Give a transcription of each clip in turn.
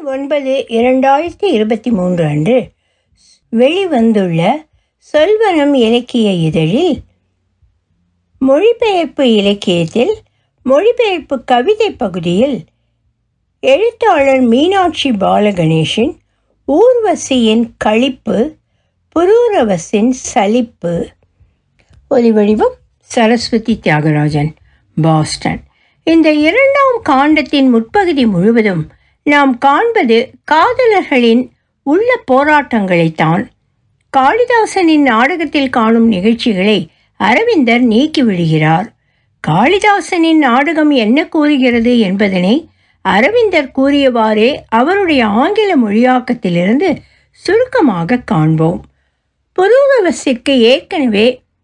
ஒன்பது இரண்டாயிரத்தி இருபத்தி மூன்று அன்று வெளிவந்துள்ள சொல்வனம் இலக்கிய இதழில் மொழிபெயர்ப்பு இலக்கியத்தில் மொழிபெயர்ப்பு கவிதை பகுதியில் எழுத்தாளர் மீனாட்சி பாலகணேஷின் ஊர்வசியின் களிப்பு புரூரவசின் சலிப்பு ஒலிவடிவம் சரஸ்வதி தியாகராஜன் பாஸ்டன் இந்த இரண்டாம் காண்டத்தின் முற்பகுதி முழுவதும் நாம் காண்பது காதலர்களின் உள்ள போராட்டங்களைத்தான் காளிதாசனின் நாடகத்தில் காணும் நிகழ்ச்சிகளை அரவிந்தர் நீக்கிவிடுகிறார் காளிதாசனின் நாடகம் என்ன கூறுகிறது என்பதனை அரவிந்தர் கூறியவாறே அவருடைய ஆங்கில மொழியாக்கத்திலிருந்து சுருக்கமாக காண்போம் புரூரவசிற்கு ஏற்கனவே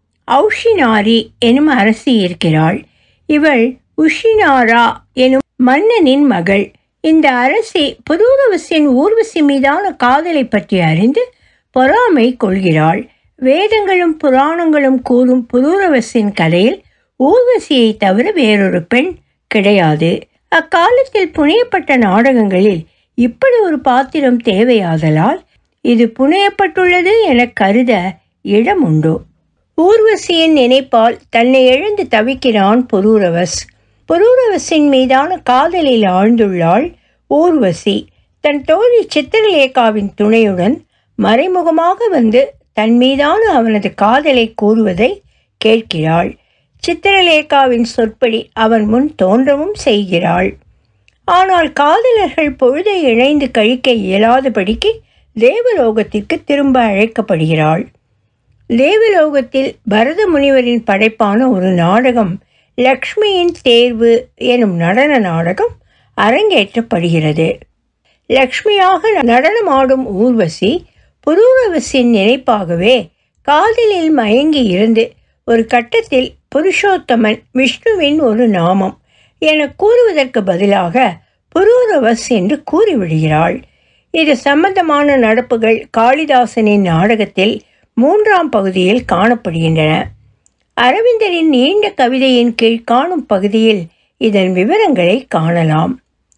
ஔஷினாரி எனும் அரசி இருக்கிறாள் இவள் உஷினாரா எனும் மன்னனின் மகள் இந்த அரசி புரூரவசின் ஊர்வசி மீதான காதலை பற்றி அறிந்து பொறாமை கொள்கிறாள் வேதங்களும் புராணங்களும் கூறும் புரூரவசின் கதையில் ஊர்வசியை தவிர வேறொரு பெண் கிடையாது அக்காலத்தில் புனையப்பட்ட நாடகங்களில் இப்படி ஒரு பாத்திரம் தேவையாதலால் இது புனையப்பட்டுள்ளது என கருத இடம் உண்டோ ஊர்வசியின் நினைப்பால் தன்னை எழுந்து தவிக்கிறான் புரூரவஸ் புரூரவசின் மீதான காதலில் ஆழ்ந்துள்ளாள் ஊர்வசி தன் தோழி சித்திரலேகாவின் துணையுடன் மறைமுகமாக வந்து தன் மீதான அவனது காதலை கூறுவதை கேட்கிறாள் சித்திரலேகாவின் சொற்படி அவன் முன் தோன்றவும் செய்கிறாள் ஆனால் காதலர்கள் பொழுதை இணைந்து கழிக்க இயலாதபடிக்கு தேவலோகத்திற்கு திரும்ப அழைக்கப்படுகிறாள் தேவலோகத்தில் பரத முனிவரின் படைப்பான ஒரு நாடகம் லக்ஷ்மியின் தேர்வு எனும் நடன நாடகம் அரங்கேற்றப்படுகிறது லக்ஷ்மியாக நடனமாடும் ஊர்வசி புரூரவசின் நினைப்பாகவே காதலில் மயங்கி இருந்து ஒரு கட்டத்தில் புருஷோத்தமன் விஷ்ணுவின் ஒரு நாமம் என கூறுவதற்கு பதிலாக புரூரவஸ் என்று கூறிவிடுகிறாள் இது சம்பந்தமான நடப்புகள் காளிதாசனின் நாடகத்தில் மூன்றாம் பகுதியில் காணப்படுகின்றன அரவிந்தரின் நீண்ட கவிதையின் கீழ் காணும் பகுதியில் இதன் விவரங்களை காணலாம்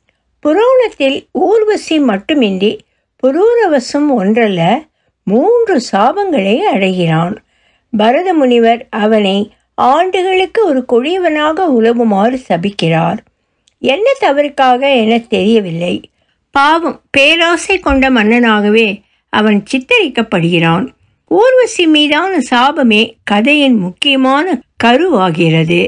புராணத்தில் ஊர்வசி மட்டுமின்றி புரூரவசம் ஒன்றல்ல மூன்று சாபங்களை அடைகிறான் பரத முனிவர் அவனை ஆண்டுகளுக்கு ஒரு கொடியவனாக உலவுமாறு சபிக்கிறார் என்ன தவறுக்காக என தெரியவில்லை பாவம் பேராசை கொண்ட மன்னனாகவே அவன் சித்தரிக்கப்படுகிறான் ஊர்வசி மீதான சாபமே கதையின் முக்கியமான கருவாகிறது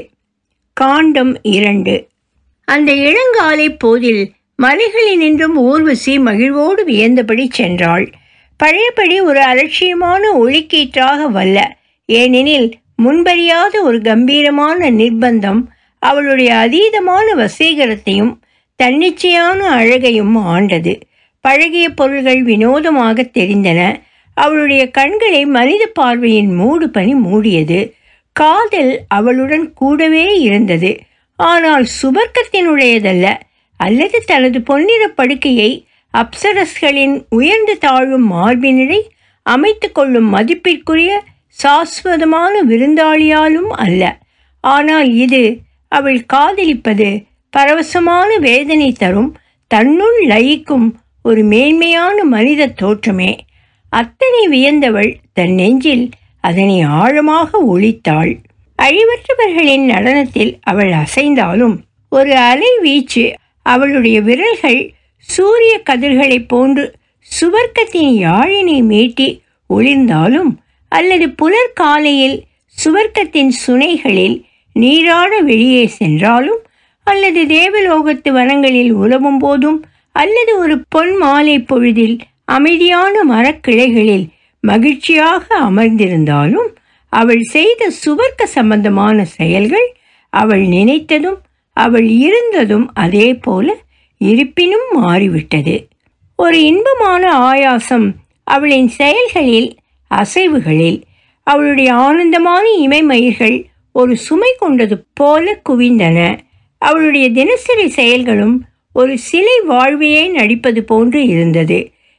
காண்டம் இரண்டு அந்த இளங்காலை போதில் மலைகளினின்றும் ஊர்வசி மகிழ்வோடு வியந்தபடி சென்றாள் பழையபடி ஒரு அலட்சியமான ஒளிக்கீற்றாக வல்ல ஏனெனில் முன்பறியாத ஒரு கம்பீரமான நிர்பந்தம் அவளுடைய அதீதமான வசீகரத்தையும் தன்னிச்சையான அழகையும் ஆண்டது பழகிய பொருள்கள் வினோதமாக தெரிந்தன அவளுடைய கண்களை மனித பார்வையின் மூடு பனி மூடியது காதல் அவளுடன் கூடவே இருந்தது ஆனால் சுபர்க்கத்தினுடையதல்ல அல்லது தனது பொன்னிற படுக்கையை அப்சரஸ்களின் உயர்ந்து தாழும் மார்பினிடை அமைத்து கொள்ளும் மதிப்பிற்குரிய சாஸ்வதமான விருந்தாளியாலும் அல்ல ஆனால் இது அவள் காதலிப்பது பரவசமான வேதனை தரும் தன்னுள் லயிக்கும் ஒரு மேன்மையான மனித தோற்றமே அத்தனை வியந்தவள் தன் நெஞ்சில் அதனை ஆழமாக ஒழித்தாள் அழிவற்றவர்களின் நடனத்தில் அவள் அசைந்தாலும் ஒரு அலை வீச்சு அவளுடைய விரல்கள் சூரிய கதிர்களைப் போன்று சுவர்க்கத்தின் யாழினை மீட்டி ஒளிர்ந்தாலும் அல்லது புலர் காலையில் சுவர்க்கத்தின் சுனைகளில் நீராட வெளியே சென்றாலும் அல்லது தேவலோகத்து வனங்களில் உலவும் போதும் அல்லது ஒரு பொன் மாலை பொழுதில் அமைதியான மரக்கிளைகளில் மகிழ்ச்சியாக அமர்ந்திருந்தாலும் அவள் செய்த சுவர்க்க சம்பந்தமான செயல்கள் அவள் நினைத்ததும் அவள் இருந்ததும் அதே போல இருப்பினும் மாறிவிட்டது ஒரு இன்பமான ஆயாசம் அவளின் செயல்களில் அசைவுகளில் அவளுடைய ஆனந்தமான இமைமயிர்கள் ஒரு சுமை கொண்டது போல குவிந்தன அவளுடைய தினசரி செயல்களும் ஒரு சிலை வாழ்வையே நடிப்பது போன்று இருந்தது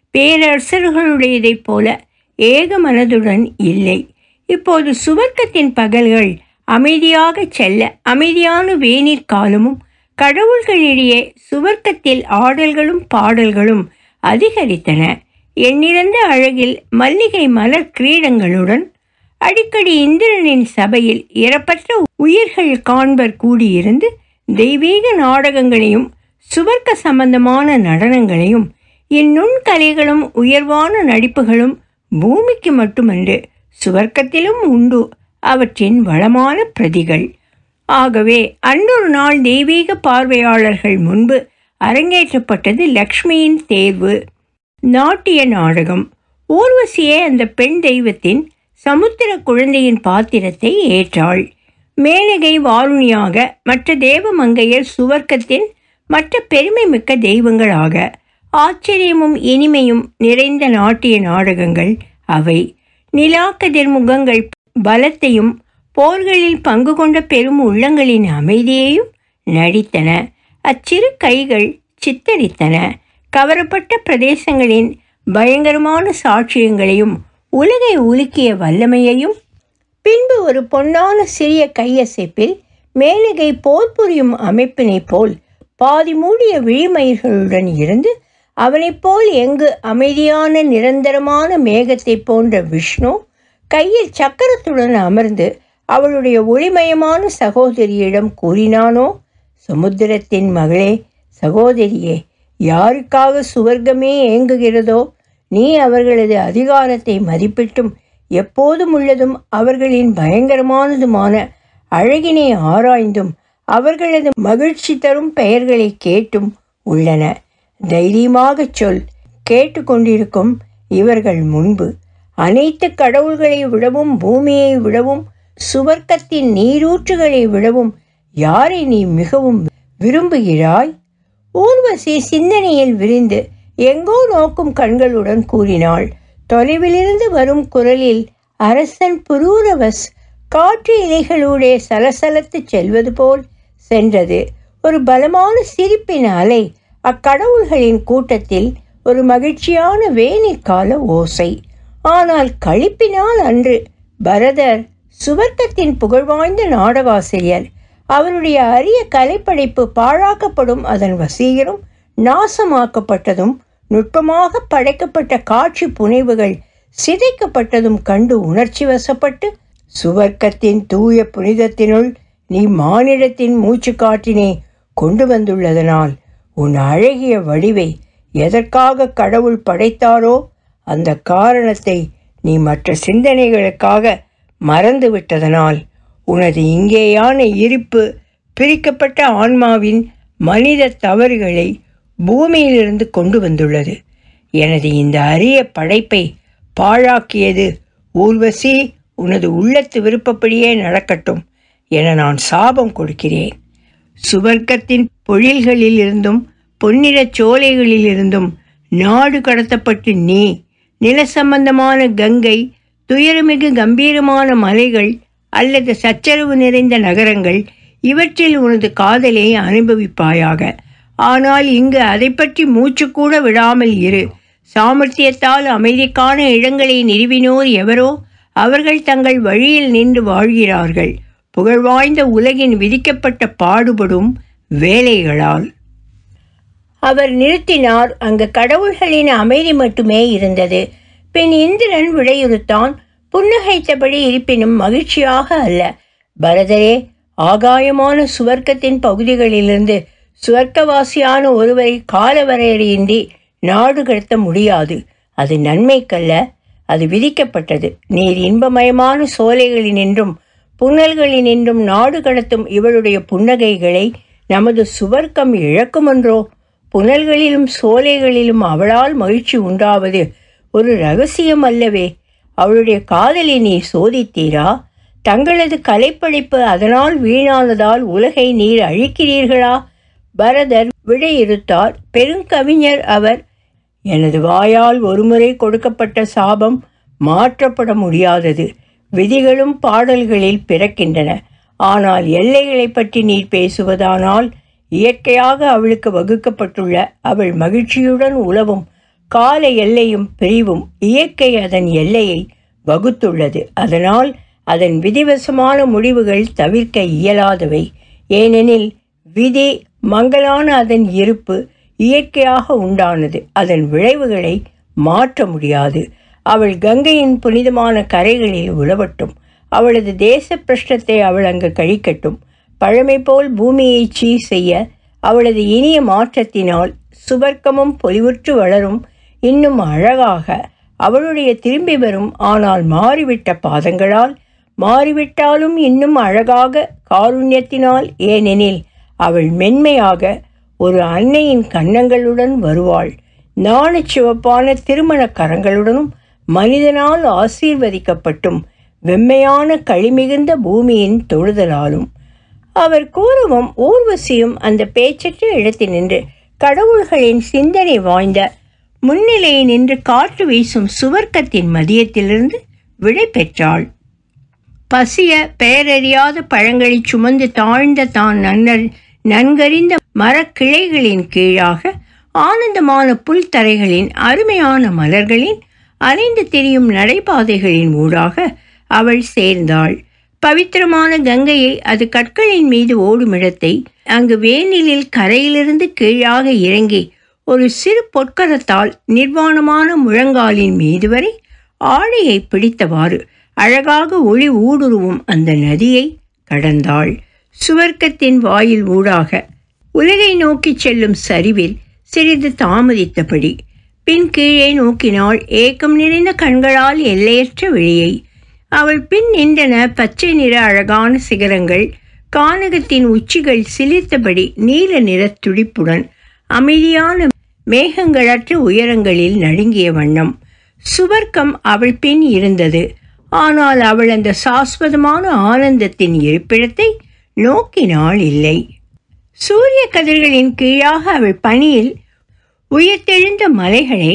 பேரரசர்களுடையதைப் போல ஏக மனதுடன் இல்லை இப்போது சுவர்க்கத்தின் பகல்கள் அமைதியாக செல்ல அமைதியான வேநீர் காலமும் கடவுள்களிடையே சுவர்க்கத்தில் ஆடல்களும் பாடல்களும் அதிகரித்தன எண்ணிறந்த அழகில் மல்லிகை மலர் கிரீடங்களுடன் அடிக்கடி இந்திரனின் சபையில் இறப்பற்ற உயிர்கள் காண்பர் கூடியிருந்து தெய்வீக நாடகங்களையும் சுவர்க்க சம்பந்தமான நடனங்களையும் இந்நுண் கலைகளும் உயர்வான நடிப்புகளும் பூமிக்கு மட்டுமன்று சுவர்க்கத்திலும் உண்டு அவற்றின் வளமான பிரதிகள் ஆகவே அன்றொரு நாள் தெய்வீக பார்வையாளர்கள் முன்பு அரங்கேற்றப்பட்டது லக்ஷ்மியின் தேர்வு நாட்டிய நாடகம் ஊர்வசியே அந்த பெண் தெய்வத்தின் சமுத்திர குழந்தையின் பாத்திரத்தை ஏற்றாள் மேனகை வாருணியாக மற்ற தேவமங்கையர் சுவர்க்கத்தின் மற்ற பெருமை மிக்க தெய்வங்களாக ஆச்சரியமும் இனிமையும் நிறைந்த நாட்டிய நாடகங்கள் அவை நிலாக்கதிர் முகங்கள் பலத்தையும் போர்களில் பங்கு கொண்ட பெரும் உள்ளங்களின் அமைதியையும் நடித்தன அச்சிறு கைகள் சித்தரித்தன கவரப்பட்ட பிரதேசங்களின் பயங்கரமான சாட்சியங்களையும் உலகை உலுக்கிய வல்லமையையும் பின்பு ஒரு பொன்னான சிறிய கையசைப்பில் மேலகை போர் புரியும் அமைப்பினைப் போல் பாதி மூடிய விழிமயிர்களுடன் இருந்து அவனைப் போல் எங்கு அமைதியான நிரந்தரமான மேகத்தைப் போன்ற விஷ்ணு கையில் சக்கரத்துடன் அமர்ந்து அவளுடைய ஒளிமயமான சகோதரியிடம் கூறினானோ சமுத்திரத்தின் மகளே சகோதரியே யாருக்காக சுவர்க்கமே ஏங்குகிறதோ நீ அவர்களது அதிகாரத்தை மதிப்பிட்டும் எப்போதும் உள்ளதும் அவர்களின் பயங்கரமானதுமான அழகினை ஆராய்ந்தும் அவர்களது மகிழ்ச்சி தரும் பெயர்களை கேட்டும் உள்ளன தைரியமாகச் சொல் கேட்டுக்கொண்டிருக்கும் இவர்கள் முன்பு அனைத்து கடவுள்களை விடவும் பூமியை விடவும் சுவர்க்கத்தின் நீரூற்றுகளை விடவும் யாரை நீ மிகவும் விரும்புகிறாய் ஊர்வசி சிந்தனையில் விரிந்து எங்கோ நோக்கும் கண்களுடன் கூறினாள் தொலைவிலிருந்து வரும் குரலில் அரசன் புரூரவஸ் காற்று இலைகளூடே சலசலத்து செல்வது போல் சென்றது ஒரு பலமான சிரிப்பின் அலை அக்கடவுள்களின் கூட்டத்தில் ஒரு மகிழ்ச்சியான வேனிற்கால ஓசை ஆனால் களிப்பினால் அன்று பரதர் சுவர்க்கத்தின் புகழ்வாய்ந்த நாடகாசிரியர் அவருடைய அரிய கலைப்படைப்பு பாழாக்கப்படும் அதன் வசீகரம் நாசமாக்கப்பட்டதும் நுட்பமாக படைக்கப்பட்ட காட்சி புனைவுகள் சிதைக்கப்பட்டதும் கண்டு உணர்ச்சி வசப்பட்டு சுவர்க்கத்தின் தூய புனிதத்தினுள் நீ மானிடத்தின் மூச்சு காற்றினை கொண்டு வந்துள்ளதனால் உன் அழகிய வடிவை எதற்காக கடவுள் படைத்தாரோ அந்த காரணத்தை நீ மற்ற சிந்தனைகளுக்காக மறந்து விட்டதனால் உனது இங்கேயான இருப்பு பிரிக்கப்பட்ட ஆன்மாவின் மனித தவறுகளை பூமியிலிருந்து கொண்டு வந்துள்ளது எனது இந்த அரிய படைப்பை பாழாக்கியது ஊர்வசி உனது உள்ளத்து விருப்பப்படியே நடக்கட்டும் என நான் சாபம் கொடுக்கிறேன் சுவர்க்கத்தின் பொழில்களிலிருந்தும் பொன்னிறச் சோலைகளிலிருந்தும் நாடு கடத்தப்பட்டு நீ நில சம்பந்தமான கங்கை துயரமிகு கம்பீரமான மலைகள் அல்லது சச்சரவு நிறைந்த நகரங்கள் இவற்றில் உனது காதலை அனுபவிப்பாயாக ஆனால் இங்கு அதை பற்றி மூச்சு கூட விடாமல் இரு சாமர்த்தியத்தால் அமைதிக்கான இடங்களை நிறுவினோர் எவரோ அவர்கள் தங்கள் வழியில் நின்று வாழ்கிறார்கள் புகழ்வாய்ந்த உலகின் விதிக்கப்பட்ட பாடுபடும் வேலைகளால் அவர் நிறுத்தினார் அங்கு கடவுள்களின் அமைதி மட்டுமே இருந்தது பின் இந்திரன் விடையுறுத்தான் புன்னகைத்தபடி இருப்பினும் மகிழ்ச்சியாக அல்ல பரதரே ஆகாயமான சுவர்க்கத்தின் பகுதிகளிலிருந்து சுவர்க்கவாசியான ஒருவரை காலவரையறையின்றி நாடு கடத்த முடியாது அது நன்மைக்கல்ல அது விதிக்கப்பட்டது நீர் இன்பமயமான சோலைகளினின்றும் புன்னல்களினின்றும் நாடு கடத்தும் இவளுடைய புன்னகைகளை நமது சுவர்க்கம் இழக்குமன்றோ புனல்களிலும் சோலைகளிலும் அவளால் மகிழ்ச்சி உண்டாவது ஒரு ரகசியம் அல்லவே அவளுடைய காதலை நீர் சோதித்தீரா தங்களது கலைப்படைப்பு அதனால் வீணானதால் உலகை நீர் அழிக்கிறீர்களா பரதர் விடையிறுத்தார் பெருங்கவிஞர் அவர் எனது வாயால் ஒருமுறை கொடுக்கப்பட்ட சாபம் மாற்றப்பட முடியாதது விதிகளும் பாடல்களில் பிறக்கின்றன ஆனால் எல்லைகளை பற்றி நீர் பேசுவதானால் இயற்கையாக அவளுக்கு வகுக்கப்பட்டுள்ள அவள் மகிழ்ச்சியுடன் உலவும் கால எல்லையும் பிரிவும் இயற்கை அதன் எல்லையை வகுத்துள்ளது அதனால் அதன் விதிவசமான முடிவுகள் தவிர்க்க இயலாதவை ஏனெனில் விதி மங்கலான அதன் இருப்பு இயற்கையாக உண்டானது அதன் விளைவுகளை மாற்ற முடியாது அவள் கங்கையின் புனிதமான கரைகளில் உழவட்டும் அவளது தேச பிரஷ்டத்தை அவள் அங்கு கழிக்கட்டும் பழமை போல் பூமியை சீர் செய்ய அவளது இனிய மாற்றத்தினால் சுவர்க்கமும் பொலிவுற்று வளரும் இன்னும் அழகாக அவளுடைய திரும்பி வரும் ஆனால் மாறிவிட்ட பாதங்களால் மாறிவிட்டாலும் இன்னும் அழகாக காருண்யத்தினால் ஏனெனில் அவள் மென்மையாக ஒரு அன்னையின் கன்னங்களுடன் வருவாள் நாணச் சிவப்பான திருமண கரங்களுடனும் மனிதனால் ஆசீர்வதிக்கப்பட்டும் வெம்மையான களிமிகுந்த பூமியின் தொழுதலாலும் அவர் கூறவும் ஊர்வசியும் அந்த பேச்சற்ற இடத்தில் நின்று கடவுள்களின் சிந்தனை வாய்ந்த முன்னிலையை நின்று காற்று வீசும் சுவர்க்கத்தின் மதியத்திலிருந்து விடை பெற்றாள் பசிய பெயரறியாத பழங்களை சுமந்து தாழ்ந்த தான் நன்னர் நன்கறிந்த மரக்கிளைகளின் கீழாக ஆனந்தமான புல்தரைகளின் அருமையான மலர்களின் அலைந்து திரியும் நடைபாதைகளின் ஊடாக அவள் சேர்ந்தாள் பவித்திரமான கங்கையை அது கற்களின் மீது ஓடும் இடத்தை அங்கு வேனிலில் கரையிலிருந்து கீழாக இறங்கி ஒரு சிறு பொற்கரத்தால் நிர்வாணமான முழங்காலின் மீது வரை ஆடையை பிடித்தவாறு அழகாக ஒளி ஊடுருவும் அந்த நதியை கடந்தாள் சுவர்க்கத்தின் வாயில் ஊடாக உலகை நோக்கிச் செல்லும் சரிவில் சிறிது தாமதித்தபடி பின் கீழே நோக்கினாள் ஏக்கம் நிறைந்த கண்களால் எல்லையற்ற வெளியை அவள் பின் நின்றன பச்சை நிற அழகான சிகரங்கள் கானகத்தின் உச்சிகள் சிலிர்த்தபடி நீல நிற துடிப்புடன் அமைதியான மேகங்களற்ற உயரங்களில் நடுங்கிய வண்ணம் சுவர்க்கம் அவள் பின் இருந்தது ஆனால் அவள் அந்த சாஸ்வதமான ஆனந்தத்தின் இருப்பிடத்தை நோக்கினாள் இல்லை சூரிய கதிர்களின் கீழாக அவள் பனியில் உயிர்த்தெழுந்த மலைகளை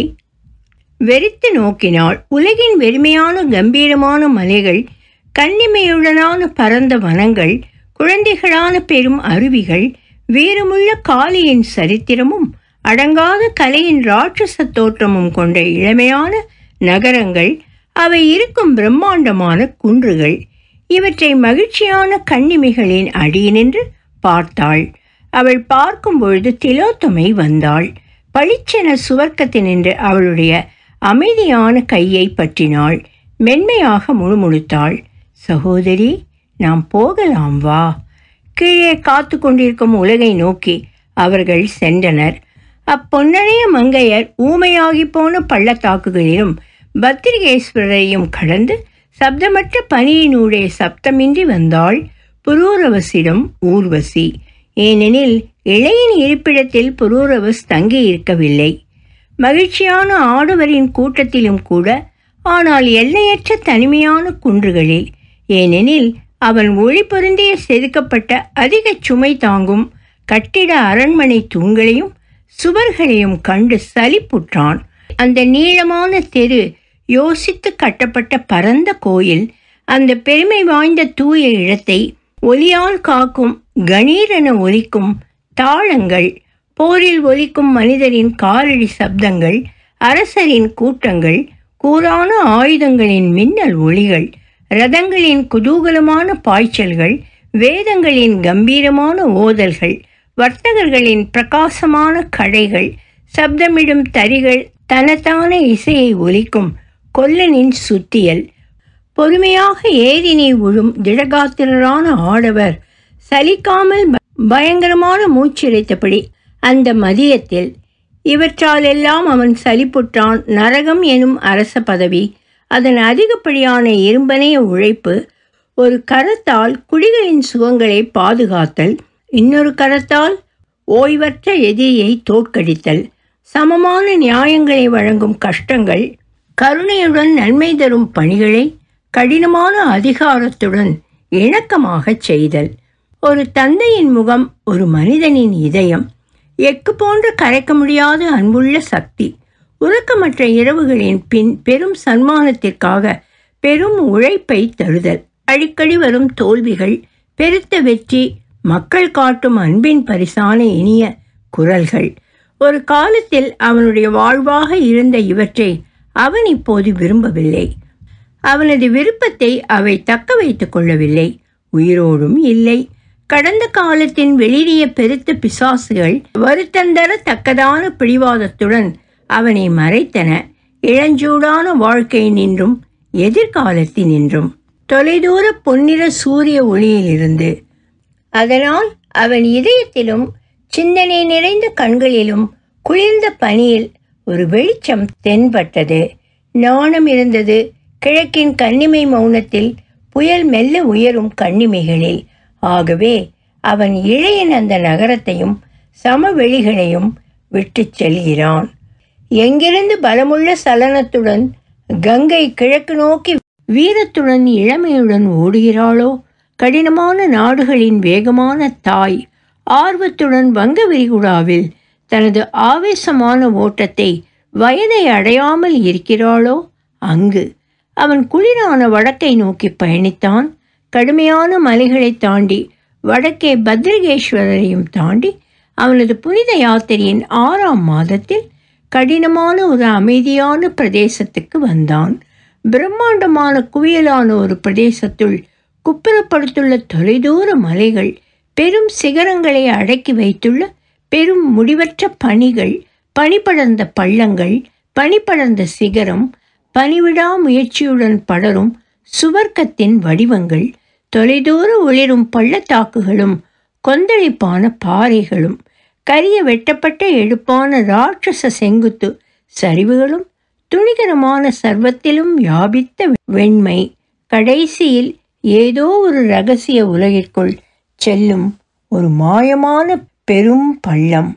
வெறித்து நோக்கினாள் உலகின் வெறுமையான கம்பீரமான மலைகள் கன்னிமையுடனான பரந்த வனங்கள் குழந்தைகளான பெரும் அருவிகள் வீரமுள்ள காளியின் சரித்திரமும் அடங்காத கலையின் ராட்சச தோற்றமும் கொண்ட இளமையான நகரங்கள் அவை இருக்கும் பிரம்மாண்டமான குன்றுகள் இவற்றை மகிழ்ச்சியான கண்ணிமைகளின் அடியினின்று பார்த்தாள் அவள் பார்க்கும் பொழுது திலோத்தமை வந்தாள் பளிச்சென சுவர்க்கத்தினின்று அவளுடைய அமைதியான கையை பற்றினாள் மென்மையாக முணுமுணுத்தாள் சகோதரி நாம் போகலாம் வா கீழே காத்து கொண்டிருக்கும் உலகை நோக்கி அவர்கள் சென்றனர் அப்பொன்னழைய மங்கையர் ஊமையாகி போன பள்ளத்தாக்குகளிலும் பத்திரிகேஸ்வரரையும் கடந்து சப்தமற்ற பனியினூடே சப்தமின்றி வந்தாள் புரூரவசிடம் ஊர்வசி ஏனெனில் இளையின் இருப்பிடத்தில் புரூரவஸ் தங்கி இருக்கவில்லை மகிழ்ச்சியான ஆடவரின் கூட்டத்திலும் கூட ஆனால் எல்லையற்ற தனிமையான குன்றுகளில் ஏனெனில் அவன் ஒளி பொருந்திய செதுக்கப்பட்ட அதிக சுமை தாங்கும் கட்டிட அரண்மனை தூண்களையும் சுவர்களையும் கண்டு சலிப்புற்றான் அந்த நீளமான தெரு யோசித்து கட்டப்பட்ட பரந்த கோயில் அந்த பெருமை வாய்ந்த தூய இடத்தை ஒலியால் காக்கும் கணீரென ஒலிக்கும் தாளங்கள் போரில் ஒலிக்கும் மனிதரின் காலடி சப்தங்கள் அரசரின் கூட்டங்கள் கூரான ஆயுதங்களின் மின்னல் ஒளிகள் ரதங்களின் குதூகலமான பாய்ச்சல்கள் வேதங்களின் கம்பீரமான ஓதல்கள் வர்த்தகர்களின் பிரகாசமான கடைகள் சப்தமிடும் தரிகள் தனத்தான இசையை ஒலிக்கும் கொல்லனின் சுத்தியல் பொறுமையாக ஏரினை உழும் திடகாத்திரரான ஆடவர் சலிக்காமல் ப- பயங்கரமான மூச்சிரைத்தபடி அந்த மதியத்தில் இவற்றாலெல்லாம் அவன் சலிப்புற்றான் நரகம் எனும் அரச பதவி அதன் அதிகப்படியான இரும்பனைய உழைப்பு ஒரு கரத்தால் குடிகளின் சுகங்களை பாதுகாத்தல் இன்னொரு கரத்தால் ஓய்வற்ற எதிரியை தோற்கடித்தல் சமமான நியாயங்களை வழங்கும் கஷ்டங்கள் கருணையுடன் நன்மை தரும் பணிகளை கடினமான அதிகாரத்துடன் இணக்கமாகச் செய்தல் ஒரு தந்தையின் முகம் ஒரு மனிதனின் இதயம் எக்கு போன்ற கரைக்க முடியாத அன்புள்ள சக்தி உறக்கமற்ற இரவுகளின் பின் பெரும் சன்மானத்திற்காக பெரும் உழைப்பை தருதல் அடிக்கடி வரும் தோல்விகள் பெருத்த வெற்றி மக்கள் காட்டும் அன்பின் பரிசான இனிய குரல்கள் ஒரு காலத்தில் அவனுடைய வாழ்வாக இருந்த இவற்றை அவன் இப்போது விரும்பவில்லை அவனது விருப்பத்தை அவை தக்க வைத்துக் கொள்ளவில்லை உயிரோடும் இல்லை கடந்த காலத்தின் வெளிரிய பெருத்த பிசாசுகள் வருத்தந்தர தக்கதான பிடிவாதத்துடன் அவனை மறைத்தன இளஞ்சூடான வாழ்க்கை நின்றும் எதிர்காலத்தினின்றும் தொலைதூர பொன்னிற சூரிய ஒளியிலிருந்து அதனால் அவன் இதயத்திலும் சிந்தனை நிறைந்த கண்களிலும் குளிர்ந்த பனியில் ஒரு வெளிச்சம் தென்பட்டது நாணம் இருந்தது கிழக்கின் கன்னிமை மௌனத்தில் புயல் மெல்ல உயரும் கன்னிமைகளில் ஆகவே அவன் இளையன் அந்த நகரத்தையும் சமவெளிகளையும் விட்டுச் செல்கிறான் எங்கிருந்து பலமுள்ள சலனத்துடன் கங்கை கிழக்கு நோக்கி வீரத்துடன் இளமையுடன் ஓடுகிறாளோ கடினமான நாடுகளின் வேகமான தாய் ஆர்வத்துடன் வங்க விரிகுடாவில் தனது ஆவேசமான ஓட்டத்தை வயதை அடையாமல் இருக்கிறாளோ அங்கு அவன் குளிரான வடக்கை நோக்கி பயணித்தான் கடுமையான மலைகளை தாண்டி வடக்கே பத்ரிகேஸ்வரரையும் தாண்டி அவனது புனித யாத்திரையின் ஆறாம் மாதத்தில் கடினமான ஒரு அமைதியான பிரதேசத்துக்கு வந்தான் பிரம்மாண்டமான குவியலான ஒரு பிரதேசத்துள் குப்புறப்படுத்துள்ள தொலைதூர மலைகள் பெரும் சிகரங்களை அடக்கி வைத்துள்ள பெரும் முடிவற்ற பனிகள் பனிப்படர்ந்த பள்ளங்கள் பனிப்படர்ந்த சிகரம் பனிவிடா முயற்சியுடன் படரும் சுவர்க்கத்தின் வடிவங்கள் தொலைதூர ஒளிரும் பள்ளத்தாக்குகளும் கொந்தளிப்பான பாறைகளும் கரிய வெட்டப்பட்ட எடுப்பான ராட்சச செங்குத்து சரிவுகளும் துணிகரமான சர்வத்திலும் வியாபித்த வெண்மை கடைசியில் ஏதோ ஒரு ரகசிய உலகிற்குள் செல்லும் ஒரு மாயமான பெரும் பள்ளம்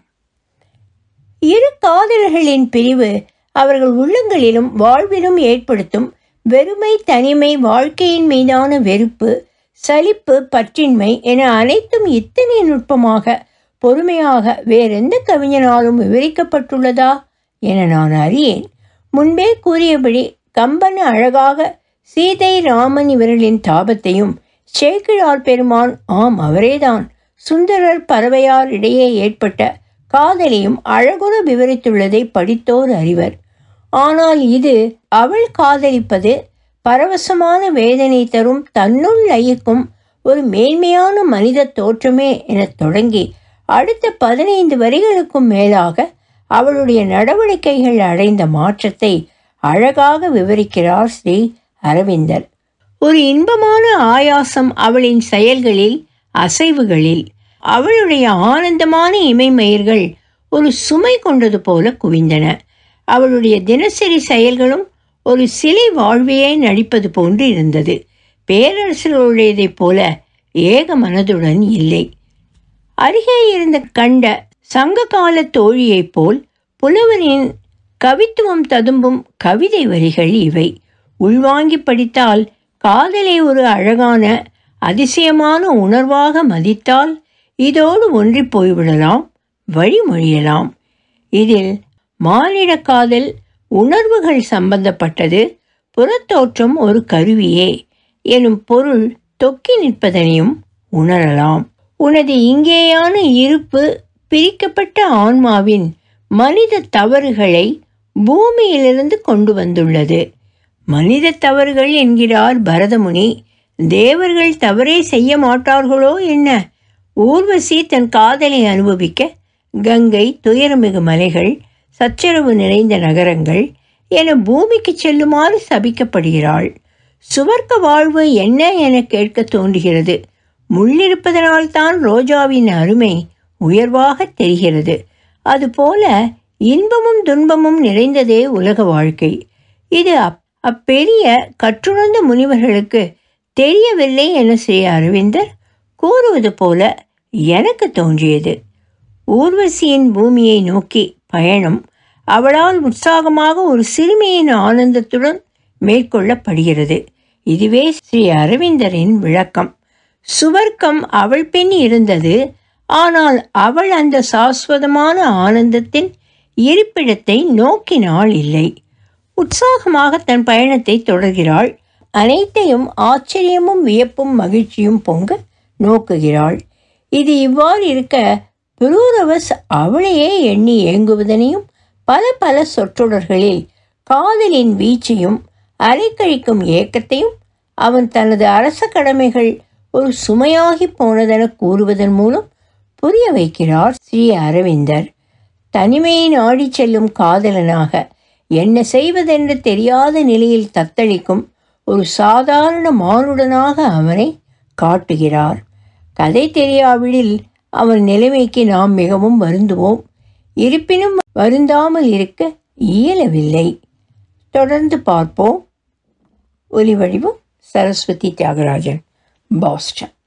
இரு காதலர்களின் பிரிவு அவர்கள் உள்ளங்களிலும் வாழ்விலும் ஏற்படுத்தும் வெறுமை தனிமை வாழ்க்கையின் மீதான வெறுப்பு சலிப்பு பற்றின்மை என அனைத்தும் இத்தனை நுட்பமாக பொறுமையாக வேறெந்த கவிஞனாலும் விவரிக்கப்பட்டுள்ளதா என நான் அறியேன் முன்பே கூறியபடி கம்பன் அழகாக சீதை ராமன் இவர்களின் தாபத்தையும் சேக்கிழார் பெருமான் ஆம் அவரேதான் சுந்தரர் பறவையார் இடையே ஏற்பட்ட காதலையும் அழகுற விவரித்துள்ளதை படித்தோர் அறிவர் ஆனால் இது அவள் காதலிப்பது பரவசமான வேதனை தரும் தன்னுள் லயிக்கும் ஒரு மேன்மையான மனித தோற்றமே எனத் தொடங்கி அடுத்த பதினைந்து வரிகளுக்கும் மேலாக அவளுடைய நடவடிக்கைகள் அடைந்த மாற்றத்தை அழகாக விவரிக்கிறார் ஸ்ரீ அரவிந்தர் ஒரு இன்பமான ஆயாசம் அவளின் செயல்களில் அசைவுகளில் அவளுடைய ஆனந்தமான இமைமயிர்கள் ஒரு சுமை கொண்டது போல குவிந்தன அவளுடைய தினசரி செயல்களும் ஒரு சிலை வாழ்வையே நடிப்பது போன்று இருந்தது பேரரசர்களுடையதைப் போல ஏக மனதுடன் இல்லை அருகே இருந்த கண்ட சங்ககால தோழியைப் போல் புலவரின் கவித்துவம் ததும்பும் கவிதை வரிகள் இவை உள்வாங்கி படித்தால் காதலை ஒரு அழகான அதிசயமான உணர்வாக மதித்தால் இதோடு ஒன்றி போய்விடலாம் வழிமொழியலாம் இதில் மானிட காதல் உணர்வுகள் சம்பந்தப்பட்டது புறத்தோற்றம் ஒரு கருவியே எனும் பொருள் தொக்கி நிற்பதனையும் உணரலாம் உனது இங்கேயான இருப்பு பிரிக்கப்பட்ட ஆன்மாவின் மனித தவறுகளை பூமியிலிருந்து கொண்டு வந்துள்ளது மனித தவறுகள் என்கிறார் பரதமுனி தேவர்கள் தவறே செய்ய மாட்டார்களோ என்ன ஊர்வசி தன் காதலை அனுபவிக்க கங்கை துயரமிகு மலைகள் சச்சரவு நிறைந்த நகரங்கள் என பூமிக்கு செல்லுமாறு சபிக்கப்படுகிறாள் சுவர்க்க வாழ்வு என்ன என கேட்க தோன்றுகிறது முள்ளிருப்பதனால்தான் ரோஜாவின் அருமை உயர்வாக தெரிகிறது அதுபோல இன்பமும் துன்பமும் நிறைந்ததே உலக வாழ்க்கை இது அப் அப்பெரிய கற்றுணர்ந்த முனிவர்களுக்கு தெரியவில்லை என ஸ்ரீ அரவிந்தர் கூறுவது போல எனக்கு தோன்றியது ஊர்வசியின் பூமியை நோக்கி பயணம் அவளால் உற்சாகமாக ஒரு சிறுமியின் ஆனந்தத்துடன் மேற்கொள்ளப்படுகிறது இதுவே ஸ்ரீ அரவிந்தரின் விளக்கம் சுவர்க்கம் அவள் பின் இருந்தது ஆனால் அவள் அந்த சாஸ்வதமான ஆனந்தத்தின் இருப்பிடத்தை நோக்கினாள் இல்லை உற்சாகமாக தன் பயணத்தை தொடர்கிறாள் அனைத்தையும் ஆச்சரியமும் வியப்பும் மகிழ்ச்சியும் பொங்க நோக்குகிறாள் இது இவ்வாறு இருக்க புரூரவஸ் அவளையே எண்ணி ஏங்குவதனையும் பல பல சொற்றொடர்களில் காதலின் வீச்சையும் அலைக்கழிக்கும் ஏக்கத்தையும் அவன் தனது அரச கடமைகள் ஒரு சுமையாகி போனதென கூறுவதன் மூலம் புரிய வைக்கிறார் ஸ்ரீ அரவிந்தர் தனிமையை நாடிச் செல்லும் காதலனாக என்ன செய்வதென்று தெரியாத நிலையில் தத்தளிக்கும் ஒரு சாதாரண மானுடனாக அவனை காட்டுகிறார் கதை தெரியாவிடில் அவன் நிலைமைக்கு நாம் மிகவும் வருந்துவோம் இருப்பினும் வருந்தாமல் இருக்க இயலவில்லை தொடர்ந்து பார்ப்போம் ஒலி வடிவம் சரஸ்வதி தியாகராஜன் பாஸ்டன்